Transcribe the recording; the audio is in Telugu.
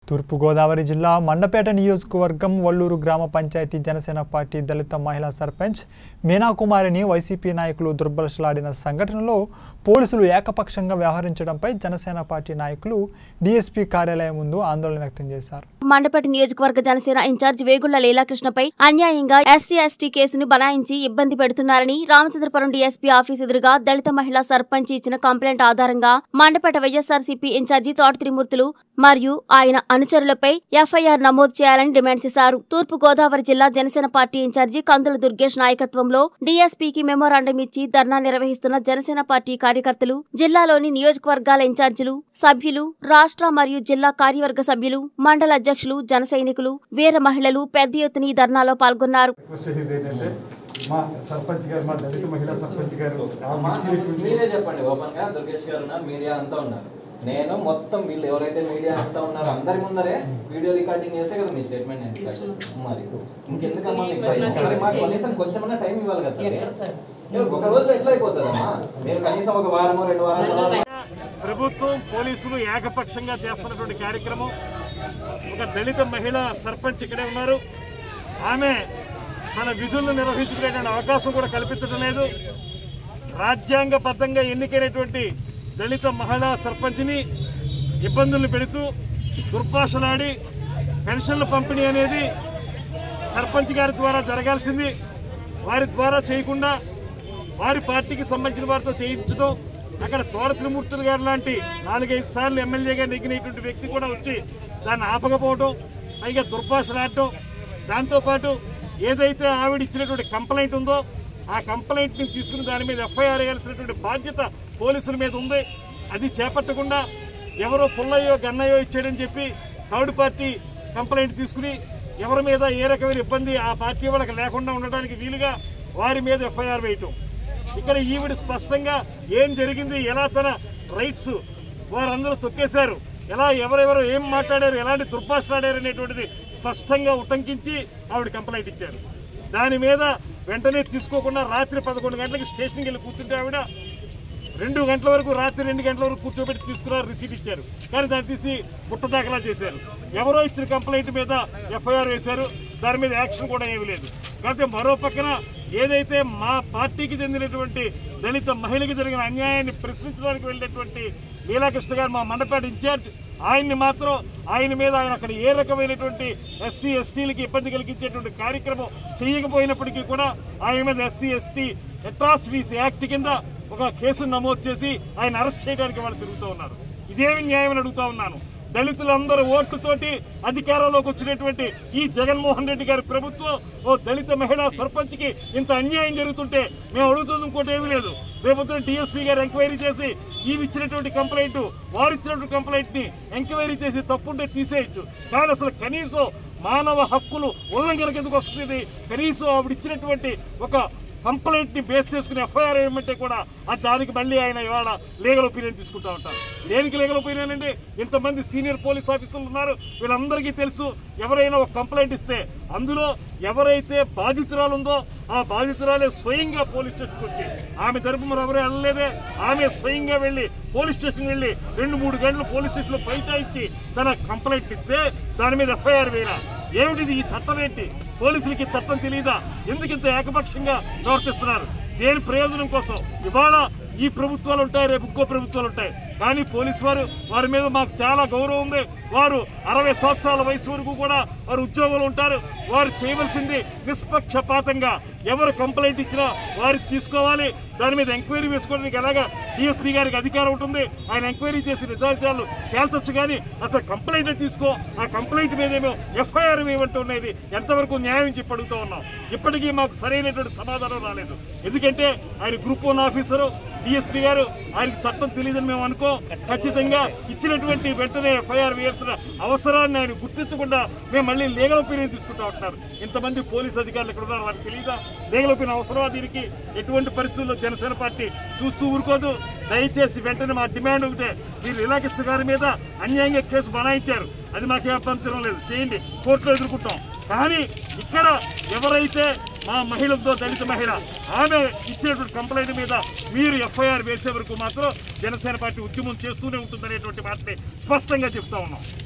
తూర్పుగోదావరి జిల్లా మండపేట నియోజకవర్గం వల్లూరు గ్రామ పంచాయతీ జనసేన పార్టీ దళిత మహిళా సర్పంచ్ మీనాకుమారిని వైసీపీ నాయకులు దుర్బలశలాడిన సంఘటనలో పోలీసులు ఏకపక్షంగా వ్యవహరించడంపై జనసేన పార్టీ నాయకులు డీఎస్పీ కార్యాలయం ముందు ఆందోళన వ్యక్తం చేశారు మండపేట నియోజకవర్గ జనసేన ఇన్ఛార్జ్ వేగుళ్ల లీలాకృష్ణపై అన్యాయంగా ఎస్సీ ఎస్టీ కేసును బనాయించి ఇబ్బంది పెడుతున్నారని రామచంద్రపురం డీఎస్పీ ఆఫీస్ ఎదురుగా దళిత మహిళా సర్పంచ్ ఇచ్చిన కంప్లైంట్ ఆధారంగా మండపేట వైఎస్ఆర్సీపీ ఇన్ఛార్జి తోట త్రిమూర్తులు మరియు ఆయన అనుచరులపై ఎఫ్ఐఆర్ నమోదు చేయాలని డిమాండ్ చేశారు తూర్పు గోదావరి జిల్లా జనసేన పార్టీ ఇన్ఛార్జి కందుల దుర్గేష్ నాయకత్వంలో డీఎస్పీకి మెమోరాండం ఇచ్చి ధర్నా నిర్వహిస్తున్న జనసేన పార్టీ కార్యకర్తలు జిల్లాలోని నియోజకవర్గాల ఇన్ఛార్జీలు సభ్యులు రాష్ట్ర మరియు జిల్లా కార్యవర్గ సభ్యులు మండల అధ్యక్షులు జన సైనికులు వీర మహిళలు పెద్ద ఎత్తున ఈ ధర్నాలో పాల్గొన్నారు రిక్వెస్ట్ చేసేది ఏంటంటే మా సర్పంచ్ గారు మా దళిత మహిళా సర్పంచ్ గారు ఆ మా- ఇచ్చినటువంటి మీరే చెప్పండి ఓపెన్ గా దుర్గేష్ గారు ఉన్నారు మీడియా అంతా ఉన్నారు నేను మొత్తం వీళ్ళు ఎవరైతే మీడియా అంతా ఉన్నారో అందరి ముందరే వీడియో రికార్డింగ్ చేసే కదా మీ స్టేట్మెంట్ నేను రికార్డ్ చేస్తాను. మరి ఇంకెందుకమ్మా మీకు భయం? మరి మాకు కనీసం కొంచెమన్నా టైం ఇవ్వాలి కదా తల్లి. ఒక రోజులో ఎట్లా అయిపోతుందమ్మా మీరు కనీసం ఒక వారమో రెండు వారాలు ప్రభుత్వం పోలీసులు ఏకపక్షంగా చేస్తున్నటువంటి కార్యక్రమం ఒక దళిత మహిళ సర్పంచ్ ఇక్కడే ఉన్నారు ఆమె తన విధులను నిర్వహించుకునేటువంటి అవకాశం కూడా కల్పించడం లేదు రాజ్యాంగబద్ధంగా ఎన్నికైనటువంటి దళిత మహిళా సర్పంచ్ని ఇబ్బందులు పెడుతూ దుర్భాషలాడి పెన్షన్ల పంపిణీ అనేది సర్పంచ్ గారి ద్వారా జరగాల్సింది వారి ద్వారా చేయకుండా వారి పార్టీకి సంబంధించిన వారితో చేయించడం అక్కడ తోడ త్రిమూర్తులు గారు లాంటి నాలుగైదు సార్లు ఎమ్మెల్యేగా నెగ్గినటువంటి వ్యక్తి కూడా వచ్చి దాన్ని ఆపకపోవడం పైగా దుర్భాషలాడటం దాంతోపాటు ఏదైతే ఆవిడ ఇచ్చినటువంటి కంప్లైంట్ ఉందో ఆ కంప్లైంట్ని తీసుకుని దాని మీద ఎఫ్ఐఆర్ వేయాల్సినటువంటి బాధ్యత పోలీసుల మీద ఉంది అది చేపట్టకుండా ఎవరో పుల్లయ్యో గన్నయ్యో ఇచ్చాడని చెప్పి థర్డ్ పార్టీ కంప్లైంట్ తీసుకుని ఎవరి మీద ఏ రకమైన ఇబ్బంది ఆ పార్టీ వాళ్ళకి లేకుండా ఉండడానికి వీలుగా వారి మీద ఎఫ్ఐఆర్ వేయటం ఇక్కడ ఈవిడ స్పష్టంగా ఏం జరిగింది ఎలా తన రైట్స్ వారందరూ తొక్కేశారు ఎలా ఎవరెవరు ఏం మాట్లాడారు ఎలాంటి దుర్భాషలాడారు అనేటువంటిది స్పష్టంగా ఉటంకించి ఆవిడ కంప్లైంట్ ఇచ్చారు దాని మీద వెంటనే తీసుకోకుండా రాత్రి పదకొండు గంటలకి స్టేషన్కి వెళ్ళి కూర్చుంటే ఆవిడ రెండు గంటల వరకు రాత్రి రెండు గంటల వరకు కూర్చోబెట్టి తీసుకున్నారు రిసీట్ ఇచ్చారు కానీ దాన్ని తీసి పుట్ట దాఖలా చేశారు ఎవరో ఇచ్చిన కంప్లైంట్ మీద ఎఫ్ఐఆర్ వేశారు దాని మీద యాక్షన్ కూడా ఏమీ లేదు కాకపోతే మరో పక్కన ఏదైతే మా పార్టీకి చెందినటువంటి దళిత మహిళకి జరిగిన అన్యాయాన్ని ప్రశ్నించడానికి వెళ్ళినటువంటి లీలాకృష్ణ గారు మా మండపేట ఇన్ఛార్జ్ ఆయన్ని మాత్రం ఆయన మీద ఆయన అక్కడ ఏ రకమైనటువంటి ఎస్సీ ఎస్టీలకి ఇబ్బంది కలిగించేటువంటి కార్యక్రమం చేయకపోయినప్పటికీ కూడా ఆయన మీద ఎస్సీ ఎస్టీ అట్రాసిటీస్ యాక్ట్ కింద ఒక కేసు నమోదు చేసి ఆయన అరెస్ట్ చేయడానికి వాళ్ళు తిరుగుతూ ఉన్నారు ఇదేమి న్యాయం అని అడుగుతా ఉన్నాను దళితులందరూ ఓట్లతోటి అధికారంలోకి వచ్చినటువంటి ఈ జగన్మోహన్ రెడ్డి గారి ప్రభుత్వం ఓ దళిత మహిళా సర్పంచ్కి ఇంత అన్యాయం జరుగుతుంటే మేము అడుగుతుంది ఇంకోటి ఏమీ లేదు రేపొద్దున డిఎస్పీ గారు ఎంక్వైరీ చేసి ఈవి ఇచ్చినటువంటి కంప్లైంట్ వారు ఇచ్చినటువంటి కంప్లైంట్ని ఎంక్వైరీ చేసి తప్పుంటే తీసేయచ్చు కానీ అసలు కనీసం మానవ హక్కులు ఉల్లంఘనకు ఎందుకు వస్తుంది కనీసం ఆవిడ ఇచ్చినటువంటి ఒక కంప్లైంట్ ని బేస్ చేసుకుని ఎఫ్ఐఆర్ వేయమంటే కూడా ఆ దానికి మళ్ళీ ఆయన ఇవాళ లీగల్ ఒపీనియన్ తీసుకుంటా ఉంటారు దేనికి లీగల్ ఒపీనియన్ అండి ఇంతమంది సీనియర్ పోలీస్ ఆఫీసర్లు ఉన్నారు వీళ్ళందరికీ తెలుసు ఎవరైనా ఒక కంప్లైంట్ ఇస్తే అందులో ఎవరైతే బాధితురాలు ఉందో ఆ బాధితురాలే స్వయంగా పోలీస్ స్టేషన్కి వచ్చి ఆమె తరపు మరి ఎవరు వెళ్ళలేదే ఆమె స్వయంగా వెళ్ళి పోలీస్ స్టేషన్ వెళ్ళి రెండు మూడు గంటలు పోలీస్ స్టేషన్లో బైఠాయించి తన కంప్లైంట్ ఇస్తే దాని మీద ఎఫ్ఐఆర్ వేయరా ఏమిటిది ఈ చట్టం ఏంటి పోలీసులకి చట్టం తెలియదా ఎందుకు ఇంత ఏకపక్షంగా ప్రవర్తిస్తున్నారు దేని ప్రయోజనం కోసం ఇవాళ ఈ ప్రభుత్వాలు ఉంటాయి రేపు ఇంకో ప్రభుత్వాలు ఉంటాయి కానీ పోలీసు వారు వారి మీద మాకు చాలా గౌరవం ఉంది వారు అరవై సంవత్సరాల వయసు వరకు కూడా వారు ఉద్యోగులు ఉంటారు వారు చేయవలసింది నిష్పక్షపాతంగా ఎవరు కంప్లైంట్ ఇచ్చినా వారికి తీసుకోవాలి దాని మీద ఎంక్వైరీ వేసుకోవడానికి ఎలాగా డిఎస్పీ గారికి అధికారం ఉంటుంది ఆయన ఎంక్వైరీ చేసి నిజాయితీలు తేల్చొచ్చు కానీ అసలు కంప్లైంట్ తీసుకో ఆ కంప్లైంట్ మీద ఏమో ఎఫ్ఐఆర్ వేయమంటున్నది ఎంతవరకు న్యాయం చెప్పి అడుగుతూ ఉన్నాం ఇప్పటికీ మాకు సరైనటువంటి సమాధానం రాలేదు ఎందుకంటే ఆయన గ్రూప్ వన్ ఆఫీసరు డిఎస్పీ గారు ఆయనకి చట్టం తెలియదని మేము అనుకో ఖచ్చితంగా ఇచ్చినటువంటి వెంటనే ఎఫ్ఐఆర్ వేయాల్సిన అవసరాన్ని ఆయన గుర్తించకుండా మేము మళ్ళీ లీగల్ ఒపీనియన్ తీసుకుంటా ఉంటున్నారు ఇంతమంది పోలీస్ అధికారులు ఇక్కడ ఉన్నారు వారికి తెలియదా లీగల్ ఒపీనియన్ అవసరమా దీనికి ఎటువంటి పరిస్థితుల్లో జనసేన పార్టీ చూస్తూ ఊరుకోదు దయచేసి వెంటనే మా డిమాండ్ ఒకటే మీరు లీలాకృష్ణ గారి మీద అన్యాయంగా కేసు బనాయించారు అది మాకే అభ్యంతరం లేదు చేయండి కోర్టులో ఎదుర్కొంటాం కానీ ఇక్కడ ఎవరైతే మా మహిళతో దళిత మహిళ ఆమె ఇచ్చినటువంటి కంప్లైంట్ మీద మీరు ఎఫ్ఐఆర్ వేసే వరకు మాత్రం జనసేన పార్టీ ఉద్యమం చేస్తూనే ఉంటుందనేటువంటి మాటని స్పష్టంగా చెప్తా ఉన్నాం